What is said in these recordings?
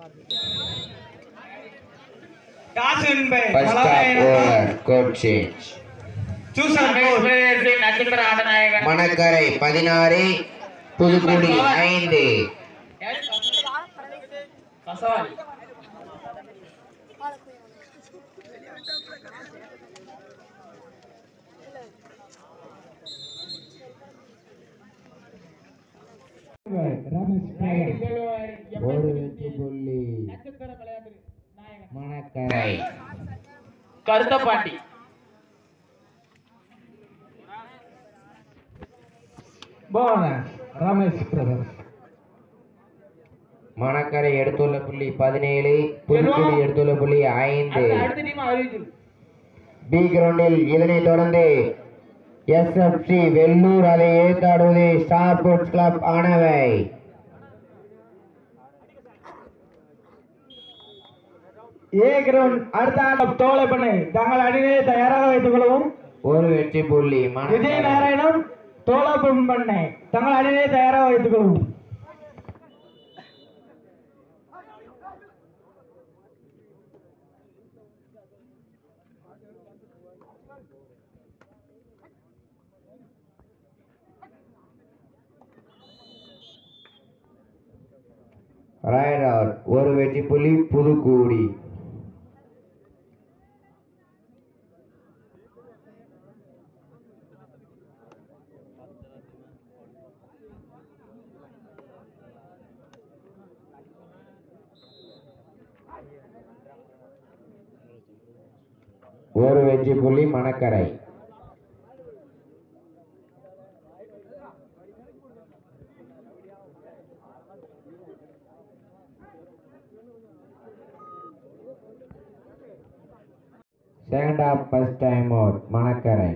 Toss என்பது First half over. Court change. Susan நட்சத்திர ஆட்டநாயகன் மணக்கரை பதினாறு புதுக்குடி ஐந்து கசவாலி ஒரு வெற்றி புள்ளி நட்சத்திர விளையாட்டு நாயகன் மணக்கரை கருத்தப்பாண்டி போனஸ் ரமேஷ் பிரதர்ஸ் மணக்கரை எடுத்துள்ள புள்ளி பதினேழு புதுக்குடி எடுத்துள்ள புள்ளி ஐந்து அடுத்த டீம் அறிவிச்சு பி கிரவுண்டில் இதனைத் தொடர்ந்து எஸ்எஃப்சி வெள்ளூர் அதை ஏற்றாடுவது ஸ்டார் ஸ்போர்ட்ஸ் கிளப் ஆனவை ஏ கிரவுண்ட் அடுத்த ஆட்டம் தோலை பண்ணை தங்கள் அணியை தயாராக வைத்துக் கொள்ளவும் ஒரு வெற்றி புள்ளி விஜய் மணக்கரை நாராயணன் தோலப்பம் பண்ணை தங்கள் அணியை தயாராக வைத்துக் கொள்ளவும் ராயரார் ஒரு வெற்றி புள்ளி புதுக்கூடி ஒரு வெற்றி புள்ளி Manakkarai second half first time out Manakkarai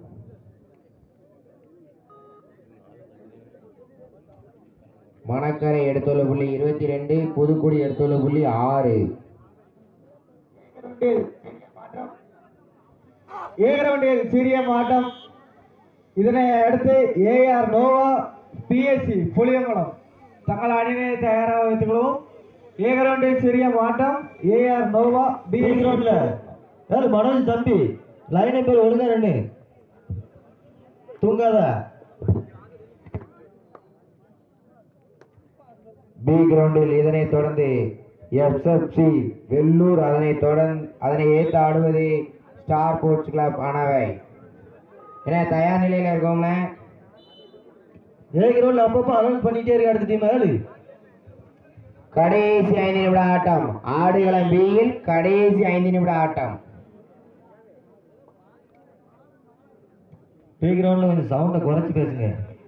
Manakkarai எடுத்துள்ள புள்ளி இருபத்தி ரெண்டு புதுக்குடி எடுத்துள்ள புள்ளி ஆறு ஏ கிரவுண்டில் சிறிய மாட்டம் இதனை அடுத்து ஏஆர் நோவா பிஎஸ்சி புளியங்குளம் தங்கள் அணியினை தயாராக வைத்துக் கொள்ளவும் ஏ கிரவுண்டில் சிறிய மாட்டம் ஏஆர் நோவா பிஎஸ்சி கிரவுண்ட்ல ஏழு மனோஜ் தம்பி லைனை பேர் ஒழுங்கா ரெண்டு தூங்காத பி கிரவுண்டில் இதனைத் தொடர்ந்து எஃப்எஃப்சி வெள்ளூர் அதனைத் தொடர்ந்து அதனை ஏற்று ஆடுவது ஸ்டார் ஸ்போர்ட்ஸ் கிளப் ஆனவை ஏன்னா தயார் நிலையில் இருக்கவங்கள ஏ கிரவுண்ட்ல அப்பப்போ அலௌன்ஸ் பண்ணிட்டே இருக்க அடுத்த டீம் ஏழு கடைசி ஐந்து நிமிட ஆட்டம் ஆடுகளம் பியில் கடைசி ஐந்து நிமிட ஆட்டம் பே கிரவுண்ட்ல கொஞ்சம் சவுண்டை குறைச்சி பேசுங்க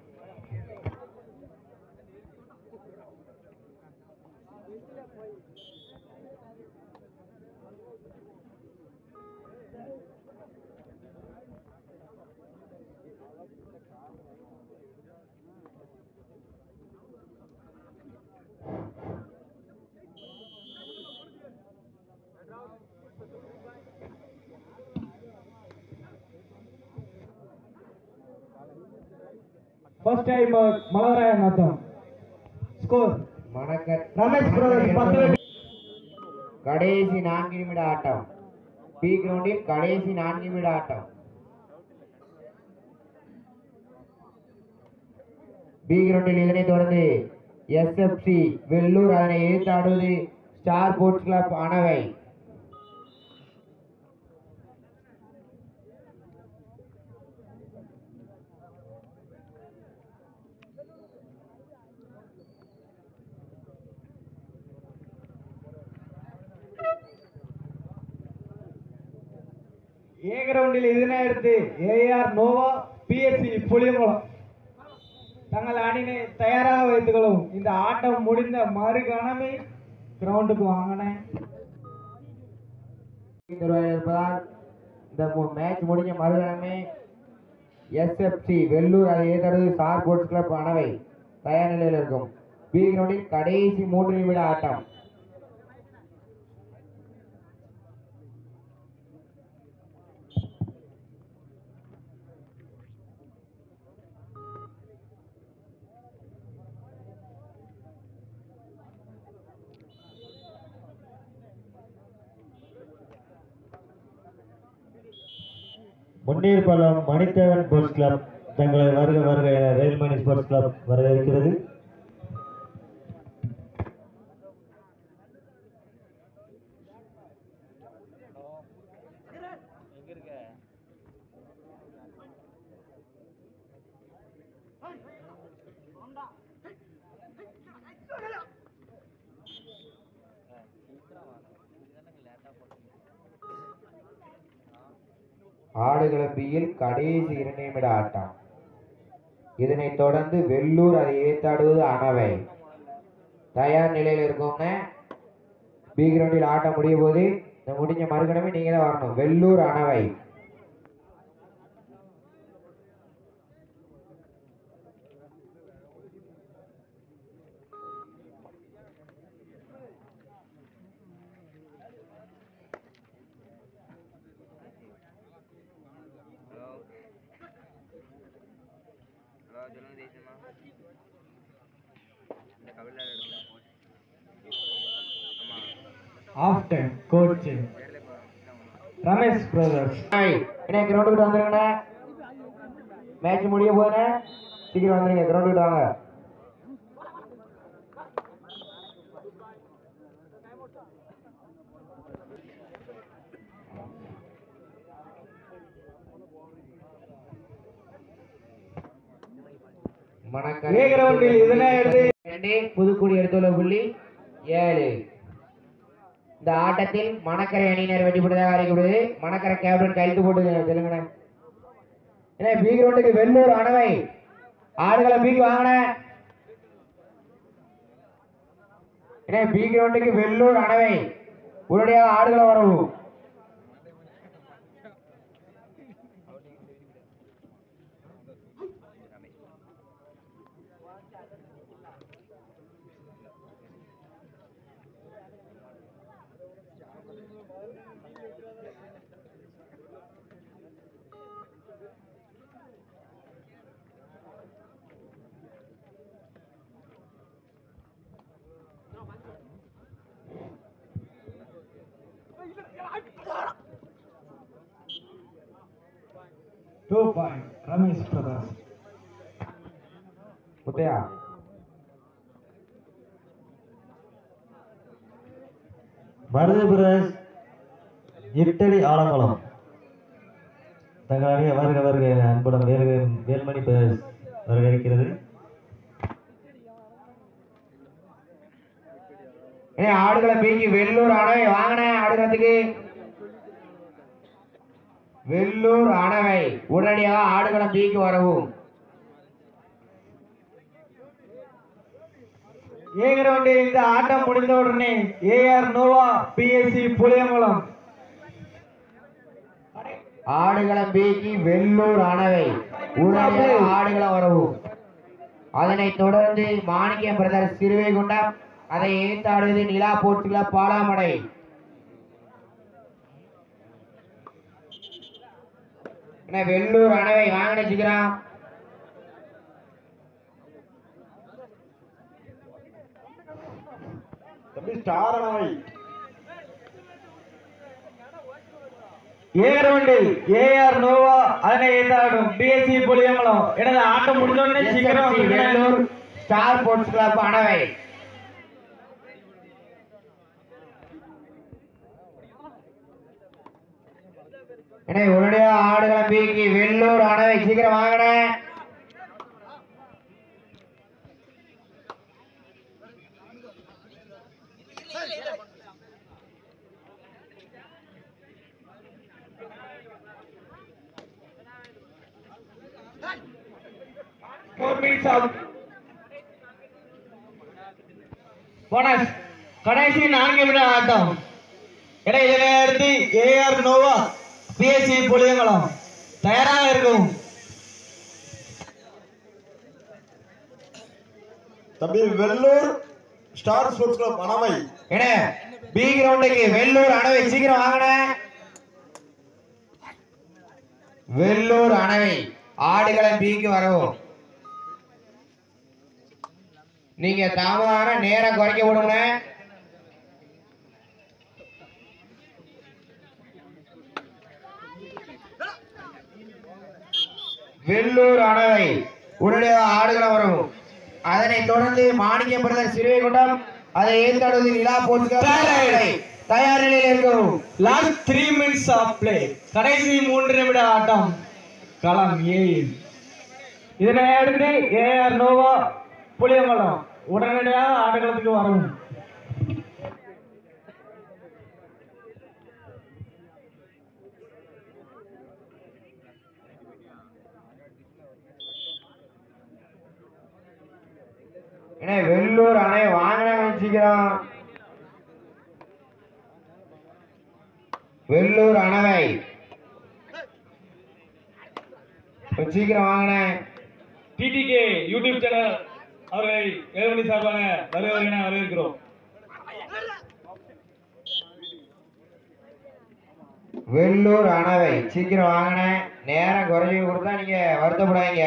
ஃபர்ஸ்ட் டைம் மலராயன் அர்த்தம் ஸ்கோர் மணக்க ரமேஷ் பிரதர்ஸ் பத்து வெற்றி கடைசி நான்கு நிமிட ஆட்டம் பி கிரவுண்டில் கடைசி நான்கு நிமிட ஆட்டம் பி கிரவுண்டில் இதனைத் தொடர்ந்து எஸ்எஃப்சி வெள்ளூர் அதனை எதிர்த்து ஆடுவது ஸ்டார் ஸ்போர்ட்ஸ் கிளப் அணவை ஏ கிரவுண்டில் இதனை அடுத்து ஏஆர் நோவா பிஎஸ்சி புளியங்குளம் தங்கள் அணியினை தயாராக வைத்துக் கொள்ளவும் இந்த ஆட்டம் முடிந்த மறுகணமே கிரவுண்டுக்கு வாங்கினேன் இருப்பதால் இந்த மேட்ச் முடிஞ்ச மறுகணமே எஸ்எஃப்சி வெள்ளூர் அதை எதிர்த்து ஸ்டார் ஸ்போர்ட்ஸ் கிளப் அணவை தயார் நிலையில் இருக்கும் பி கிரவுண்டில் கடைசி மூன்று நிமிட ஆட்டம் முன்னீர்பலம் மணித்தேவன் ஸ்போர்ட்ஸ் கிளப் தங்களை வருக வருக என ரயில்மணி ஸ்போர்ட்ஸ் கிளப் வரவேற்கிறது ஆடுகளப்பியில் கடைசி இரண்டு நிமிட ஆட்டம் இதனைத் தொடர்ந்து வெள்ளூர் அதை ஏத்தாடுவது அணவை தயார் நிலையில் இருக்கவங்க பி கிரவுண்டில் ஆட்டம் முடிய போது இந்த முடிஞ்ச மறுகணமே நீங்க தான் வரணும் வெள்ளூர் அணவை ஹலோ சொல்லுங்க தேசமா இந்த கபிலா எடுக்கல ஆமா ஆஃப் டைம் கோச் நேரில் இப்போ ரமேஷ் பிரதர்ஸ் என்ன கிரவுண்டுக்கு வந்துருங்கண்ணே மேட்ச் முடிய போதுண்ணே சீக்கிரம் வந்துருங்க கிரவுண்டுக்கு வாங்க ஏ கிரவுண்டில் இதனை எடுத்து இரண்டு புதுக்குடி எடுத்துள்ள புள்ளி ஏழு இந்த ஆட்டத்தில் மணக்கரை அணியினர் வெற்றி பெற்றதாக அறிக்கப்படுது மணக்கரை கேப்டன் கைது போட்டு சொல்லுங்கண்ணே ஏன்னா பி கிரவுண்டுக்கு வெள்ளூர் அணவை ஆடுகளை பீக்கு வாங்கின ஏன்னா பி கிரவுண்டுக்கு வெள்ளூர் அணவை உடனடியாக ஆடுகளை வரவும் two point Ramesh brothers Muthaiah Marudhu பிரதேஷ் இட்டடி ஆலங்குளம் தங்கள் அணியை வருக வருக என அன்புடன் வேல்க வேல்மணி பிரதேஷ் வரவேற்கிறது ஏன்னா ஆடுகளை பீக்கி வெள்ளூர் அணவை வாங்கின ஆடுகளத்துக்கு வெள்ளூர் அணவை உடனடியாக ஆடுகளை பீக்கி வரவும் ஏ கிரவுண்டில் இந்த ஆட்டம் முடிந்த உடனே ஏஆர் நோவா பிஎஸ்சி புளியங்குளம் ஆடுகளம் பீக்கி வெள்ளூர் அணவை உடனடியாக ஆடுகளம் வரவும் அதனைத் தொடர்ந்து மாணிக்கம் பிரதர் சிறுவைகுண்டம் அதை ஏத்தாடுவது நிலா போர்ச்சுகல பாலாமடை என்ன வெள்ளூர் அணவை வாங்கின வச்சுக்கிறான் ஏ கிரவுண்டில் ஏஆர் நோவா அதனை எதிராடும் பிஎஸ்சி புளியங்குளம் எனது ஆட்டம் முடிந்த உடனே சீக்கிரம் SFC Vellur Vellur star sports club அணவை எனவே உடனடியாக ஆடுகளை பீக்கி வெள்ளூர் அணவை சீக்கிரம் வாங்கின ஃபோர் மினிட்ஸ் ஆகும் போனஸ் கடைசி நான்கு நிமிட ஆட்டம் என இதனை அடுத்து ஏஆர் நோவா பிஎஸ்சி புளியங்குளம் தயாராக இருக்கும் தம்பி வெள்ளூர் ஸ்டார் ஸ்போர்ட்ஸ் கிளப் அணவை என பி கிரவுண்டுக்கு வெள்ளூர் அணவை சீக்கிரம் வாங்கின வெள்ளூர் அணவை ஆடுகளை பிக்கு வரவும் நீங்க தாமதான நேரம் குறைக்க விடுங்க வெள்ளூர் அணவை உடனடியாக ஆடுகளம் வரும் அதனைத் தொடர்ந்து மாணிக்க பிரதர் சிறுவைகுண்டம் அதை ஏற்காடு நிலா போட்டு தயார் நிலையில் இருக்கும் last three minutes of play கடைசி மூன்று நிமிட ஆட்டம் களம் ஏ இதனை அடுத்து ஏஆர் நோவா புளியமலம் உடனடியாக ஆடுகளத்துக்கு வரவும் ஏன்னா வெள்ளூர் அணை வாங்கின வச்சுக்கிறோம் வெள்ளூர் அணவை கொஞ்சம் சீக்கிரம் வாங்கினேன் டிடிகே யூடியூப் சேனல் அவர்களை வேலுமணி சார்பாக வருகிறேன் வரவேற்கிறோம் வெள்ளூர் அணவை சீக்கிரம் வாங்கினேன் நேரம் குறைஞ்சி கொடுத்தா நீங்க வருத்தப்படாதீங்க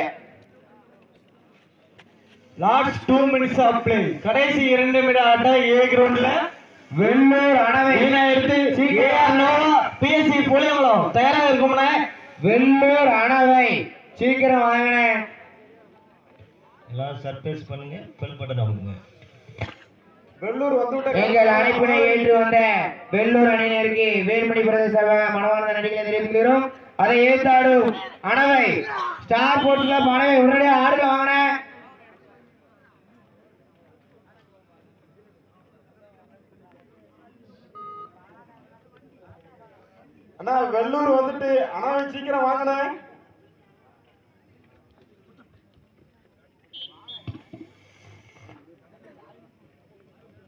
last two minutes of play கடைசி இரண்டு நிமிட ஆட்டம் ஏ கிரவுண்ட்ல வெள்ளூர் அணவை இதனை அடுத்து ஏஆர் நோவா பிஎஸ்சி புளியமலம் தயாராக இருக்கும்னே வெள்ளூர் அணவை சீக்கிரம் வாங்கினேன் எல்லாம் சர்ப்ரைஸ் பண்ணுங்க பெல் பட்டன் அமுக்குங்க வெள்ளூர் வந்து எங்கள் அழைப்பினை ஏற்று வந்த வெள்ளூர் அணியினருக்கு வேல்மணி பிரதேச சார்பாக மனவார்ந்த நடிகளை தெரிவிக்கிறோம் அதை ஏற்றாடும் அணவை ஸ்டார் போர்ட்ஸ் கிளப் அணவை உடனடியாக ஆடுக வாங்கின அண்ணா வெள்ளூர் வந்துட்டு அண்ணா சீக்கிரம் வாங்கினேன்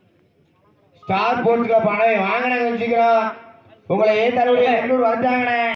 ஸ்டார் போர்ட்ஸ் கிளப் அணவை வாங்கின வச்சுக்கிறோம் உங்களை ஏற்றாடும் வெள்ளூர் வந்தாங்கண்ணே